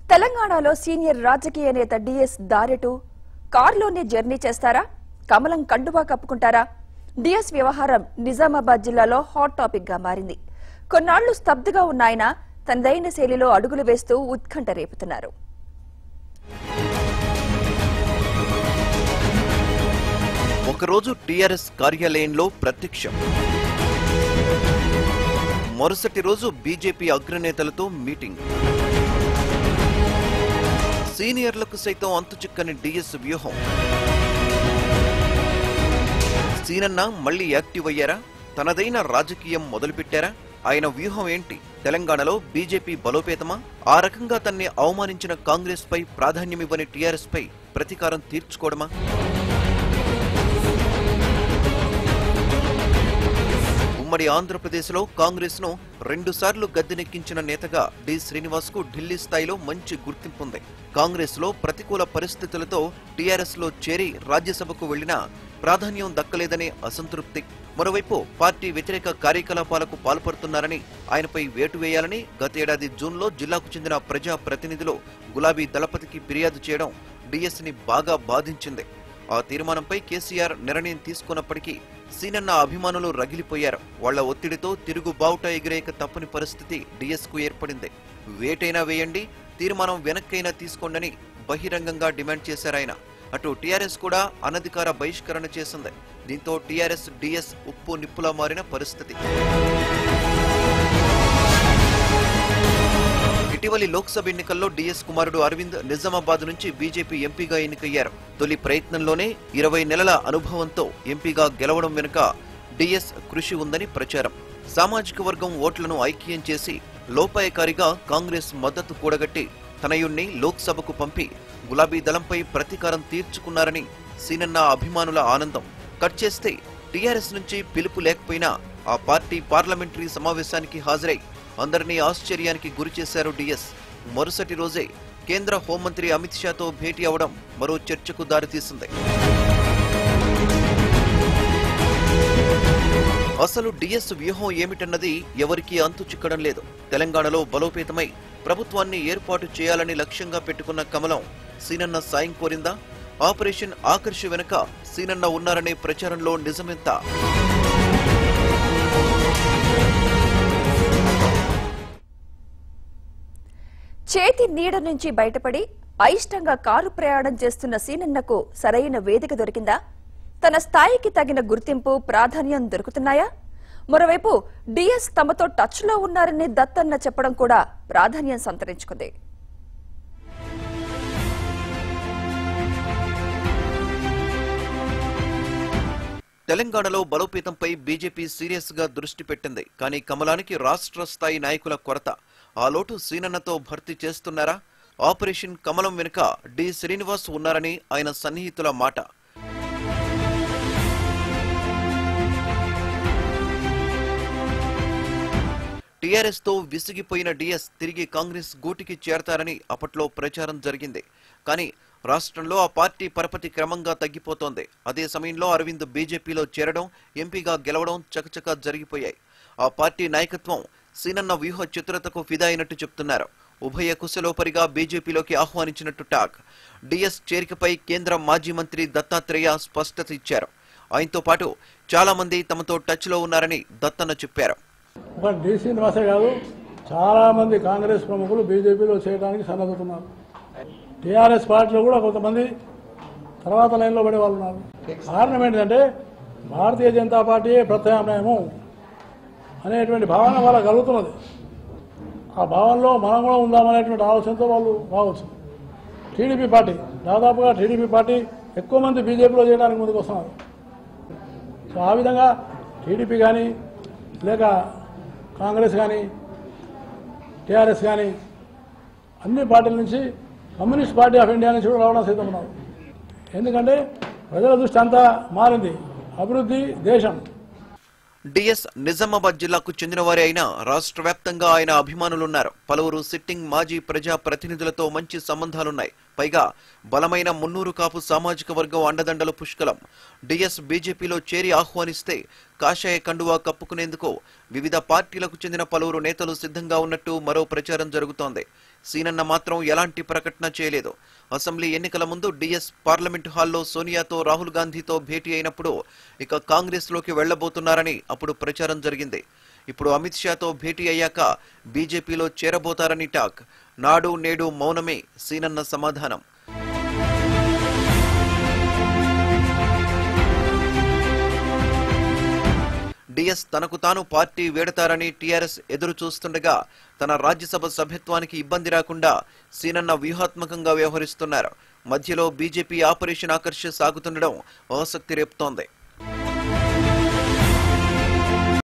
తెలంగాణలో సీనియర్ రాజకీయ నేత డిఎస్ దారెటు కారులోనే జర్నీ చేస్తారా కమలం కండువా కప్పుకుంటారా డిఎస్ వ్యవహారం నిజామాబాద్ జిల్లాలో హాట్ టాపిక్ గా మారింది కొన్నాళ్లు స్తబ్దుగా ఉన్న ఆయన తనదైన శైలిలో అడుగులు వేస్తూ ఉత్కంఠ రేపుతున్నారు ఒకరోజు టీఆర్ఎస్ కార్యాలయంలో ప్రత్యక్షం మరుసటి రోజు బీజేపీ అగ్రనేతలతో మీటింగ్ సీనియర్లకు సైతం అంతుచిక్కని డిఎస్ వ్యూహం సీనన్న మళ్లీ యాక్టివ్ అయ్యారా తనదైన రాజకీయం మొదలుపెట్టారా ఆయన వ్యూహం ఏంటి తెలంగాణలో బీజేపీ బలోపేతమా ఆ రకంగా తన్ని అవమానించిన కాంగ్రెస్ పై ప్రాధాన్యమివ్వని టీఆర్ఎస్ పై ప్రతీకారం తీర్చుకోవడమా ఉమ్మడి ఆంధ్రప్రదేశ్లో కాంగ్రెస్ ను రెండుసార్లు గద్దెనెక్కించిన నేతగా డి శ్రీనివాస్ కు ఢిల్లీ స్థాయిలో మంచి గుర్తింపుంది కాంగ్రెస్ లో ప్రతికూల పరిస్థితులతో టీఆర్ఎస్ లో చేరి రాజ్యసభకు వెళ్లినా ప్రాధాన్యం దక్కలేదనే అసంతృప్తి మరోవైపు పార్టీ వ్యతిరేక కార్యకలాపాలకు పాల్పడుతున్నారని ఆయనపై వేటు వేయాలని గతేడాది జూన్లో జిల్లాకు చెందిన ప్రజా ప్రతినిధులు గులాబీ దళపతికి ఫిర్యాదు చేయడం డిఎస్ ని బాగా బాధించింది ఆ తీర్మానంపై కేసీఆర్ నిర్ణయం తీసుకున్నప్పటికీ సీనన్న అభిమానులు రగిలిపోయారు వాళ్ల ఒత్తిడితో తిరుగు బావుట ఎగిరేక తప్పని పరిస్థితి డిఎస్ కు ఏర్పడింది వేటైనా వేయండి తీర్మానం వెనక్కైనా తీసుకోండని బహిరంగంగా డిమాండ్ చేశారాయన అటు టీఆర్ఎస్ కూడా అనధికార బహిష్కరణ చేసింది దీంతో టీఆర్ఎస్ డిఎస్ ఉప్పు నిప్పులా మారిన పరిస్థితి ఇటీవలి లోక్సభ ఎన్నికల్లో డిఎస్ కుమారుడు అరవింద్ నిజామాబాద్ నుంచి బీజేపీ ఎంపీగా ఎన్నికయ్యారు తొలి ప్రయత్నంలోనే ఇరవై నెలల అనుభవంతో ఎంపీగా గెలవడం వెనుక డిఎస్ కృషి ఉందని ప్రచారం సామాజిక వర్గం ఓట్లను ఐక్యం చేసి లోపాయకారిగా కాంగ్రెస్ మద్దతు కూడగట్టి తనయుణ్ణి లోక్సభకు పంపి గులాబీ దళంపై ప్రతీకారం తీర్చుకున్నారని సీనన్న అభిమానుల ఆనందం కట్ చేస్తే టీఆర్ఎస్ నుంచి పిలుపు లేకపోయినా ఆ పార్టీ పార్లమెంటరీ సమావేశానికి హాజరై అందరినీ ఆశ్చర్యానికి గురిచేశారు డిఎస్ మరుసటి రోజే కేంద్ర హోంమంత్రి అమిత్ షాతో భేటీ అవడం మరో చర్చకు దారితీసింది అసలు డిఎస్ వ్యూహం ఏమిటన్నది ఎవరికీ అంతు చిక్కడం లేదు తెలంగాణలో బలోపేతమై ప్రభుత్వాన్ని ఏర్పాటు చేయాలని లక్ష్యంగా పెట్టుకున్న కమలం సీనన్న సాయం కోరిందా ఆపరేషన్ ఆకర్ష వెనుక సీనన్న ఉన్నారనే ప్రచారంలో నిజమెంత చేతి నీడ నుంచి బయటపడి అయిష్టంగా కారు ప్రయాణం చేస్తున్న సీనన్నకు సరైన వేదిక దొరికిందా తన స్థాయికి తగిన గుర్తింపు ప్రాధాన్యం దొరుకుతున్నాయా మరోవైపు డిఎస్ తమతో టచ్ లో ఉన్నారని దత్తన్న చెప్పడం కూడా ప్రాధాన్యం సంతరించుకుంది తెలంగాణలో బలోపేతంపై బీజేపీ సీరియస్ గా దృష్టి పెట్టింది కానీ కమలానికి రాష్ట్ర స్థాయి నాయకుల కొరత ఆ లోటు సీనన్నతో భర్తీ చేస్తున్నారా ఆపరేషన్ కమలం వెనుక డి శ్రీనివాస్ ఉన్నారని ఆయన సన్నిహితుల మాట టీఆర్ఎస్ తో విసిగిపోయిన డిఎస్ తిరిగి కాంగ్రెస్ గూటికి చేరతారని అప్పట్లో ప్రచారం జరిగింది కానీ రాష్ట్రంలో ఆ పార్టీ పరపతి క్రమంగా తగ్గిపోతోంది అదే సమయంలో అరవింద్ బీజేపీలో చేరడం ఎంపీగా గెలవడం చకచకా జరిగిపోయాయి ఆ పార్టీ నాయకత్వం సీనన్న వ్యూహ చిత్రతకు ఫిదా అయినట్టు చెప్తున్నారు ఉభయ కుశలోపరిగా బీజేపీలోకి ఆహ్వానించినట్టు టాక్ డిఎస్ చేరికపై కేంద్ర మాజీ మంత్రి దత్తాత్రేయ స్పష్టత ఇచ్చారు ఆయనతో పాటు చాలా మంది తమతో టచ్ లో ఉన్నారని దత్తన్న చెప్పారు ఒక డి శ్రీనివాసే కాదు చాలా మంది కాంగ్రెస్ ప్రముఖులు బీజేపీలో చేయడానికి సన్నద్ధతున్నారు టీఆర్ఎస్ పార్టీలో కూడా కొంతమంది తర్వాత లైన్లో పడే వాళ్ళు ఉన్నారు కారణం ఏంటంటే భారతీయ జనతా పార్టీయే ప్రత్యామ్నాయము అనేటువంటి భావన వాళ్ళకి కలుగుతున్నది ఆ భావనలో మనం కూడా ఉందామనేటువంటి ఆలోచనతో వాళ్ళు రావచ్చు టీడీపీ పార్టీ దాదాపుగా టీడీపీ పార్టీ ఎక్కువ మంది బీజేపీలో చేయడానికి ముందుకు వస్తున్నారు సో ఆ విధంగా టీడీపీ కానీ లేక కాంగ్రెస్ కానీ టీఆర్ఎస్ కానీ అన్ని పార్టీల నుంచి కమ్యూనిస్ట్ పార్టీ ఆఫ్ ఇండియా నుంచి కూడా రావడం సిద్ధం ఉన్నారు ఎందుకంటే ప్రజల దృష్టి అంతా మారింది అభివృద్ధి దేశం డిఎస్ నిజామాబాద్ జిల్లాకు చెందినవారే అయినా రాష్ట్ర వ్యాప్తంగా ఆయన అభిమానులున్నారు పలువురు సిట్టింగ్ మాజీ ప్రజా ప్రతినిధులతో మంచి సంబంధాలున్నాయి పైగా బలమైన మున్నూరు కాపు సామాజిక వర్గం అండదండలు పుష్కలం డిఎస్ బీజేపీలో చేరి ఆహ్వానిస్తే కాషాయ కండువా కప్పుకునేందుకు వివిధ పార్టీలకు చెందిన పలువురు నేతలు సిద్ధంగా ఉన్నట్టు మరో ప్రచారం జరుగుతోంది సీనన్న మాత్రం ఎలాంటి ప్రకటన చేయలేదు అసెంబ్లీ ఎన్నికల ముందు డిఎస్ పార్లమెంటు హాల్లో సోనియాతో రాహుల్ గాంధీతో భేటీ అయినప్పుడు ఇక కాంగ్రెస్ లోకి వెళ్లబోతున్నారని అప్పుడు ప్రచారం జరిగింది ఇప్పుడు అమిత్ షాతో భేటీ అయ్యాక బీజేపీలో చేరబోతారని టాక్ నాడు నేడు మౌనమే సీనన్న సమాధానం డిఎస్ తనకు తాను పార్టీ వేడతారని టీఆర్ఎస్ ఎదురు చూస్తుండగా తన రాజ్యసభ సభ్యత్వానికి ఇబ్బంది రాకుండా సీనన్న వ్యూహాత్మకంగా వ్యవహరిస్తున్నారు మధ్యలో బీజేపీ ఆపరేషన్ ఆకర్ష సాగుతుండడం ఆసక్తి రేపుతోంది